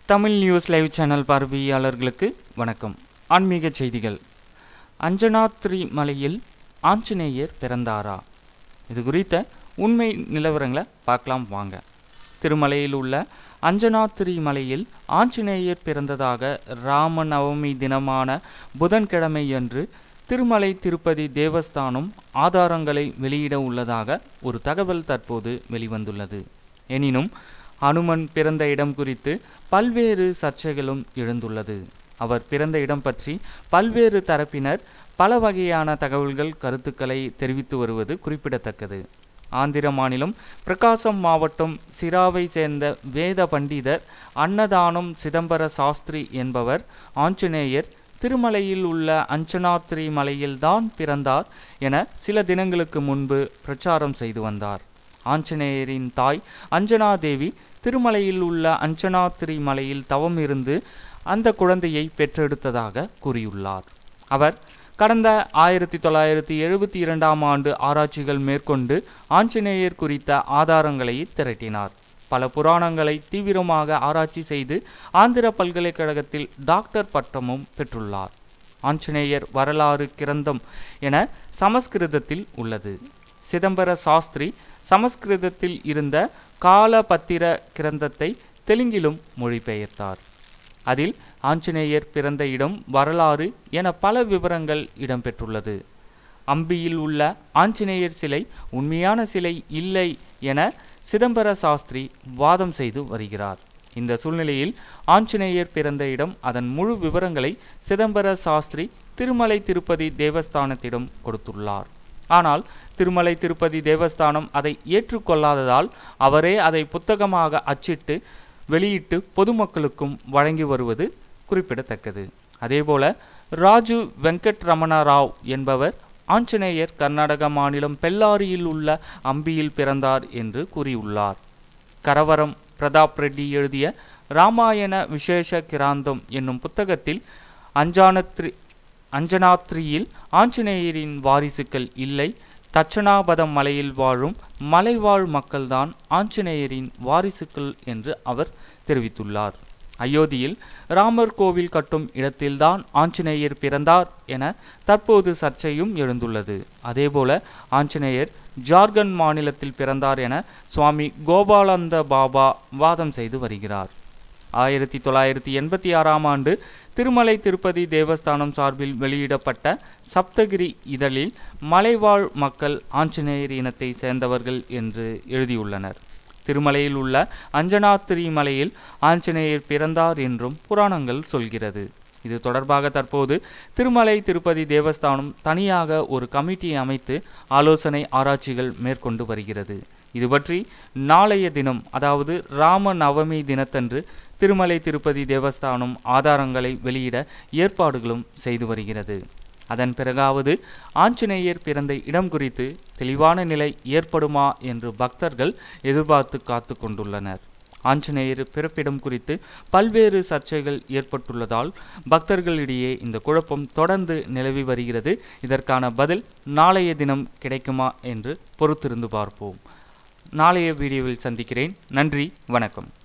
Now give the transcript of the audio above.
Tamil news live channel பார்வையாளர்களுக்கு வணக்கம் ஆன்மீக செய்திகள் அஞ்சனாத்ரி மலையில் ஆஞ்சநேயர் பிறந்தாரா இது குறித்த உண்மை நிலவரங்களை பார்க்கலாம் வாங்க திருமலையில் உள்ள அஞ்சனாத்திரி மலையில் ஆஞ்சநேயர் பிறந்ததாக ராம நவமி தினமான புதன்கிழமையன்று திருமலை திருப்பதி தேவஸ்தானம் ஆதாரங்களை வெளியிட உள்ளதாக ஒரு தகவல் தற்போது வெளிவந்துள்ளது எனினும் அனுமன் பிறந்த இடம் குறித்து பல்வேறு சர்ச்சைகளும் எழுந்துள்ளது அவர் பிறந்த இடம் பற்றி பல்வேறு தரப்பினர் பல வகையான தகவல்கள் கருத்துக்களை தெரிவித்து வருவது குறிப்பிடத்தக்கது ஆந்திர மாநிலம் பிரகாசம் மாவட்டம் சிராவை சேர்ந்த வேத பண்டிதர் அன்னதானம் சிதம்பர சாஸ்திரி என்பவர் ஆஞ்சநேயர் திருமலையில் உள்ள அஞ்சனாத்ரி மலையில்தான் பிறந்தார் என சில தினங்களுக்கு முன்பு பிரச்சாரம் செய்து வந்தார் ஆஞ்சநேயரின் தாய் அஞ்சனாதேவி திருமலையில் உள்ள அஞ்சனாத்திரி மலையில் தவம் இருந்து அந்த குழந்தையை பெற்றெடுத்ததாக கூறியுள்ளார் அவர் கடந்த ஆயிரத்தி தொள்ளாயிரத்தி எழுபத்தி இரண்டாம் ஆண்டு ஆராய்ச்சிகள் மேற்கொண்டு ஆஞ்சநேயர் குறித்த ஆதாரங்களை திரட்டினார் பல புராணங்களை தீவிரமாக ஆராய்ச்சி செய்து ஆந்திர பல்கலைக்கழகத்தில் டாக்டர் பட்டமும் பெற்றுள்ளார் ஆஞ்சநேயர் வரலாறு கிரந்தம் என சமஸ்கிருதத்தில் உள்ளது சிதம்பர சாஸ்திரி சமஸ்கிருதத்தில் இருந்த காலபத்திர கிரந்தத்தை தெலுங்கிலும் மொழிபெயர்த்தார் அதில் ஆஞ்சநேயர் பிறந்த இடம் வரலாறு என பல விவரங்கள் இடம்பெற்றுள்ளது அம்பியில் உள்ள ஆஞ்சநேயர் சிலை உண்மையான சிலை இல்லை என சிதம்பர சாஸ்திரி வாதம் செய்து வருகிறார் இந்த சூழ்நிலையில் ஆஞ்சநேயர் பிறந்த இடம் அதன் முழு விவரங்களை சிதம்பர சாஸ்திரி திருமலை திருப்பதி தேவஸ்தானத்திடம் கொடுத்துள்ளார் ஆனால் திருமலை திருப்பதி தேவஸ்தானம் அதை ஏற்றுக்கொள்ளாததால் அவரே அதை புத்தகமாக அச்சிட்டு வெளியிட்டு பொதுமக்களுக்கும் வழங்கி வருவது குறிப்பிடத்தக்கது அதேபோல ராஜு வெங்கட் ரமண ராவ் என்பவர் ஆஞ்சநேயர் கர்நாடக மாநிலம் பெல்லாரியில் உள்ள அம்பியில் பிறந்தார் என்று கூறியுள்ளார் கரவரம் பிரதாப் ரெட்டி எழுதிய ராமாயண விசேஷ கிராந்தம் என்னும் புத்தகத்தில் அஞ்சானத்ரி அஞ்சனாத்ரியில் ஆஞ்சநேயரின் வாரிசுகள் இல்லை தட்சணாபதம் மலையில் வாழும் மலைவாழ் மக்கள்தான் ஆஞ்சநேயரின் வாரிசுகள் என்று அவர் தெரிவித்துள்ளார் அயோத்தியில் ராமர் கோவில் கட்டும் இடத்தில்தான் ஆஞ்சநேயர் பிறந்தார் என தற்போது சர்ச்சையும் எழுந்துள்ளது அதேபோல ஆஞ்சநேயர் ஜார்க்கண்ட் மாநிலத்தில் பிறந்தார் என சுவாமி கோபாலந்த பாபா வாதம் செய்து வருகிறார் ஆயிரத்தி தொள்ளாயிரத்தி எண்பத்தி ஆறாம் ஆண்டு திருமலை திருப்பதி தேவஸ்தானம் சார்பில் வெளியிடப்பட்ட சப்தகிரி இதழில் மலைவாழ் மக்கள் ஆஞ்சநேயர் இனத்தை சேர்ந்தவர்கள் என்று எழுதியுள்ளனர் திருமலையில் உள்ள அஞ்சனாத்திரி மலையில் ஆஞ்சநேயர் பிறந்தார் என்றும் புராணங்கள் சொல்கிறது இது தொடர்பாக தற்போது திருமலை திருப்பதி தேவஸ்தானம் தனியாக ஒரு கமிட்டி அமைத்து ஆலோசனை ஆராய்ச்சிகள் மேற்கொண்டு வருகிறது இது பற்றி நாளைய தினம் அதாவது ராம நவமி தினத்தன்று திருமலை திருப்பதி தேவஸ்தானம் ஆதாரங்களை வெளியிட ஏற்பாடுகளும் செய்து வருகிறது அதன் பிறகாவது ஆஞ்சநேயர் பிறந்த இடம் குறித்து தெளிவான நிலை ஏற்படுமா என்று பக்தர்கள் எதிர்பார்த்து காத்து கொண்டுள்ளனர் ஆஞ்சநேயர் பிறப்பிடம் குறித்து பல்வேறு சர்ச்சைகள் ஏற்பட்டுள்ளதால் பக்தர்களிடையே இந்த குழப்பம் தொடர்ந்து நிலவி வருகிறது இதற்கான பதில் நாளைய தினம் கிடைக்குமா என்று பொறுத்திருந்து பார்ப்போம் நாளைய வீடியோவில் சந்திக்கிறேன் நன்றி வணக்கம்